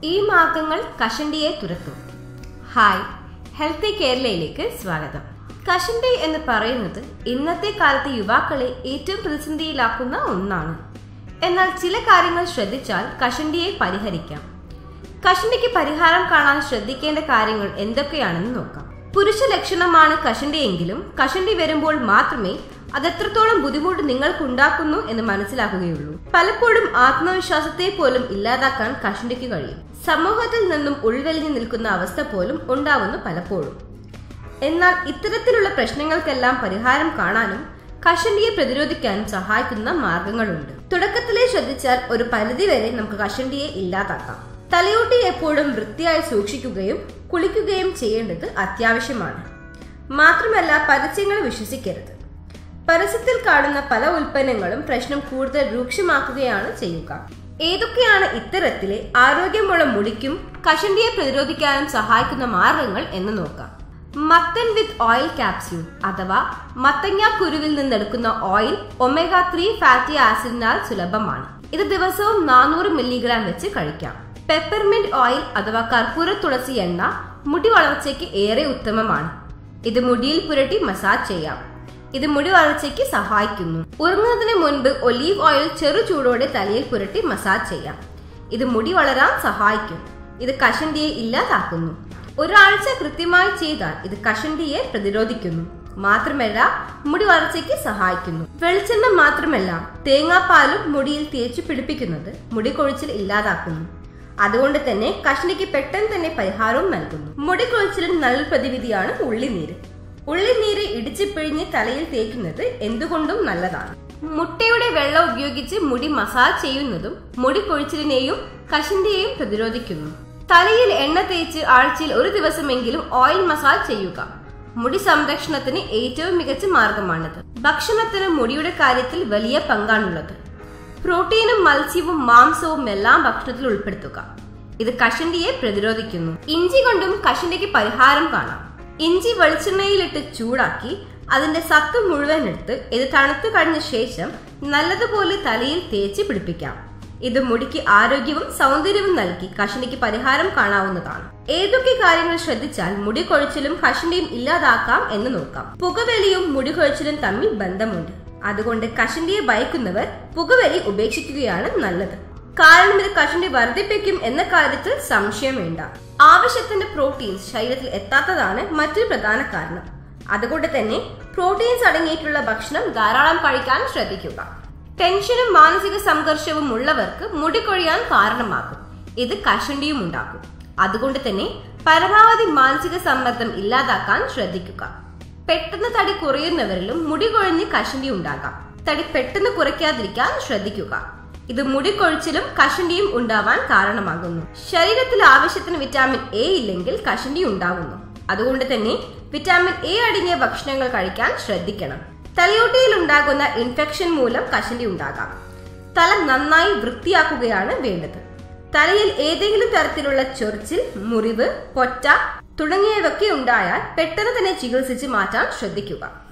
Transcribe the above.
ഈ മാർഗങ്ങൾ കഷണ്ടിയെ തുരത്തും hi healthy കേരളയിലേക്ക് സ്വാഗതം കഷണ്ടി എന്ന് പറയുന്നത് ഇന്നത്തെ കാലത്തെ യുവാക്കളെ ഏറ്റവും പ്രതിസന്ധിയിലാക്കുന്ന ഒന്നാണ് എന്നാൽ ചില കാര്യങ്ങൾ ശ്രദ്ധിച്ചാൽ കഷണ്ടിയെ പരിഹരിക്കാം കഷണ്ടിക്ക് പരിഹാരം കാണാൻ ശ്രദ്ധിക്കേണ്ട കാര്യങ്ങൾ എന്തൊക്കെയാണെന്ന് നോക്കാം പുരുഷ ലക്ഷണമാണ് കഷണ്ടിയെങ്കിലും കഷണ്ടി വരുമ്പോൾ മാത്രമേ അത് എത്രത്തോളം ബുദ്ധിമുട്ട് നിങ്ങൾക്ക് ഉണ്ടാക്കുന്നു എന്ന് മനസ്സിലാക്കുകയുള്ളൂ പലപ്പോഴും ആത്മവിശ്വാസത്തെ പോലും ഇല്ലാതാക്കാൻ കഷണ്ടിക്ക് കഴിയും സമൂഹത്തിൽ നിന്നും ഉൾവലിഞ്ഞു നിൽക്കുന്ന അവസ്ഥ പോലും ഉണ്ടാവുന്നു പലപ്പോഴും എന്നാൽ ഇത്തരത്തിലുള്ള പ്രശ്നങ്ങൾക്കെല്ലാം പരിഹാരം കാണാനും കഷണ്ടിയെ പ്രതിരോധിക്കാനും സഹായിക്കുന്ന മാർഗങ്ങളുണ്ട് തുടക്കത്തിലെ ശ്രദ്ധിച്ചാൽ ഒരു പരിധിവരെ നമുക്ക് കഷണ്ടിയെ ഇല്ലാതാക്കാം തലയോട്ടി എപ്പോഴും വൃത്തിയായി സൂക്ഷിക്കുകയും കുളിക്കുകയും ചെയ്യേണ്ടത് അത്യാവശ്യമാണ് മാത്രമല്ല പരസ്യങ്ങൾ വിശ്വസിക്കരുത് പരസ്യത്തിൽ കാണുന്ന പല ഉൽപ്പന്നങ്ങളും പ്രശ്നം കൂടുതൽ രൂക്ഷമാക്കുകയാണ് ചെയ്യുക ഏതൊക്കെയാണ് ഇത്തരത്തിലെ ആരോഗ്യമുള്ള മുടിക്കും കഷണ്ടിയെ പ്രതിരോധിക്കാനും സഹായിക്കുന്ന മാർഗങ്ങൾ എന്ന് നോക്കാം മത്തൻ വിത്ത് ഓയിൽ ക്യാപ്സ്യൂൾ അഥവാ മത്തങ്ങ കുരുവിൽ നിന്നെടുക്കുന്ന ഓയിൽ ഒമേഗ ത്രീ ഫാറ്റി ആസിഡിനാൽ സുലഭമാണ് ഇത് ദിവസവും നാനൂറ് മില്ലിഗ്രാം വെച്ച് കഴിക്കാം പെപ്പർമിന്റ് ഓയിൽ അഥവാ കർപ്പൂര തുളസി എണ്ണ മുടി വളർച്ചയ്ക്ക് ഏറെ ഉത്തമമാണ് ഇത് മുടിയിൽ പുരട്ടി മസാജ് ചെയ്യാം ഇത് മുടി വളർച്ചയ്ക്ക് സഹായിക്കുന്നു ഉറങ്ങുന്നതിന് മുൻപ് ഒലീവ് ഓയിൽ ചെറു ചൂടോടെ തലയിൽ പുരട്ടി മസാജ് ചെയ്യാം ഇത് മുടി വളരാൻ സഹായിക്കും ഇത് കഷണ്ടിയെ ഇല്ലാതാക്കുന്നു ഒരാഴ്ച കൃത്യമായി ചെയ്താൽ ഇത് കഷണ്ടിയെ പ്രതിരോധിക്കുന്നു മാത്രമല്ല മുടി വളർച്ചയ്ക്ക് സഹായിക്കുന്നു വെളിച്ചെണ്ണ മാത്രമല്ല തേങ്ങാപ്പാലും മുടിയിൽ തേച്ചു പിടിപ്പിക്കുന്നത് മുടി കൊഴിച്ചിൽ ഇല്ലാതാക്കുന്നു അതുകൊണ്ട് തന്നെ കഷണ്ടിക്ക് പെട്ടെന്ന് തന്നെ പരിഹാരവും നൽകുന്നു മുടി കൊഴിച്ചിലിന് നല്ല പ്രതിവിധിയാണ് ഉള്ളിനീര് ഉള്ളിനീര് ഇടിച്ചു പിഴിഞ്ഞ് തലയിൽ തേക്കുന്നത് എന്തുകൊണ്ടും നല്ലതാണ് മുട്ടയുടെ വെള്ളം ഉപയോഗിച്ച് മുടി മസാജ് ചെയ്യുന്നതും മുടി കൊഴിച്ചിലിനെയും കഷണ്ടിയെയും പ്രതിരോധിക്കുന്നു തലയിൽ എണ്ണ തേച്ച് ആഴ്ചയിൽ ഒരു ദിവസമെങ്കിലും ഓയിൽ മസാജ് ചെയ്യുക മുടി സംരക്ഷണത്തിന് ഏറ്റവും മികച്ച മാർഗമാണിത് ഭക്ഷണത്തിന് മുടിയുടെ കാര്യത്തിൽ വലിയ പങ്കാണുള്ളത് പ്രോട്ടീനും മത്സ്യവും മാംസവും എല്ലാം ഭക്ഷണത്തിൽ ഉൾപ്പെടുത്തുക ഇത് കഷണ്ടിയെ പ്രതിരോധിക്കുന്നു ഇഞ്ചി കൊണ്ടും കഷണ്ടിക്ക് പരിഹാരം കാണാം ഇഞ്ചി വെളിച്ചെണ്ണയിലിട്ട് ചൂടാക്കി അതിന്റെ സത്ത് മുഴുവൻ എടുത്ത് ഇത് തണുത്തു കഴിഞ്ഞ ശേഷം നല്ലതുപോലെ തലയിൽ തേച്ച് പിടിപ്പിക്കാം ഇത് മുടിക്ക് ആരോഗ്യവും സൗന്ദര്യവും നൽകി കഷണ്ടിക്ക് പരിഹാരം കാണാവുന്നതാണ് ഏതൊക്കെ കാര്യങ്ങൾ ശ്രദ്ധിച്ചാൽ മുടി കൊഴിച്ചിലും കഷണ്ടിയും ഇല്ലാതാക്കാം എന്ന് നോക്കാം പുകവലിയും മുടി കൊഴിച്ചിലും തമ്മിൽ ബന്ധമുണ്ട് അതുകൊണ്ട് കഷണ്ടിയെ ഭയക്കുന്നവർ പുകവലി ഉപേക്ഷിക്കുകയാണ് നല്ലത് കാരണം ഇത് കഷണ്ടി വർദ്ധിപ്പിക്കും എന്ന കാര്യത്തിൽ സംശയം വേണ്ട ആവശ്യത്തിന്റെ പ്രോട്ടീൻസ് ശരീരത്തിൽ എത്താത്തതാണ് മറ്റൊരു പ്രധാന കാരണം അതുകൊണ്ട് തന്നെ പ്രോട്ടീൻസ് അടങ്ങിയിട്ടുള്ള ഭക്ഷണം ധാരാളം കഴിക്കാൻ ശ്രദ്ധിക്കുക ടെൻഷനും മാനസിക സംഘർഷവും ഉള്ളവർക്ക് മുടി കൊഴിയാൻ കാരണമാകും ഇത് കഷണ്ടിയും ഉണ്ടാക്കും അതുകൊണ്ട് തന്നെ പരമാവധി മാനസിക സമ്മർദ്ദം ഇല്ലാതാക്കാൻ ശ്രദ്ധിക്കുക പെട്ടെന്ന് തടി കുറയുന്നവരിലും മുടി കൊഴിഞ്ഞ് കഷണ്ടി ഉണ്ടാകാം തടി പെട്ടെന്ന് കുറയ്ക്കാതിരിക്കാൻ ശ്രദ്ധിക്കുക ഇത് മുടി കൊഴിച്ചിലും കഷണ്ടിയും ഉണ്ടാവാൻ കാരണമാകുന്നു ശരീരത്തിൽ ആവശ്യത്തിന് വിറ്റാമിൻ എ ഇല്ലെങ്കിൽ കഷണ്ടി ഉണ്ടാകുന്നു അതുകൊണ്ട് തന്നെ വിറ്റാമിൻ എ അടങ്ങിയ ഭക്ഷണങ്ങൾ കഴിക്കാൻ ശ്രദ്ധിക്കണം തലയോട്ടിയിൽ ഉണ്ടാകുന്ന ഇൻഫെക്ഷൻ മൂലം കഷണ്ടി ഉണ്ടാകാം തല നന്നായി വൃത്തിയാക്കുകയാണ് വേണ്ടത് തലയിൽ ഏതെങ്കിലും തരത്തിലുള്ള ചൊറിച്ചിൽ മുറിവ് പൊറ്റ തുടങ്ങിയവയൊക്കെ ഉണ്ടായാൽ പെട്ടെന്ന് തന്നെ ചികിത്സിച്ച് മാറ്റാൻ ശ്രദ്ധിക്കുക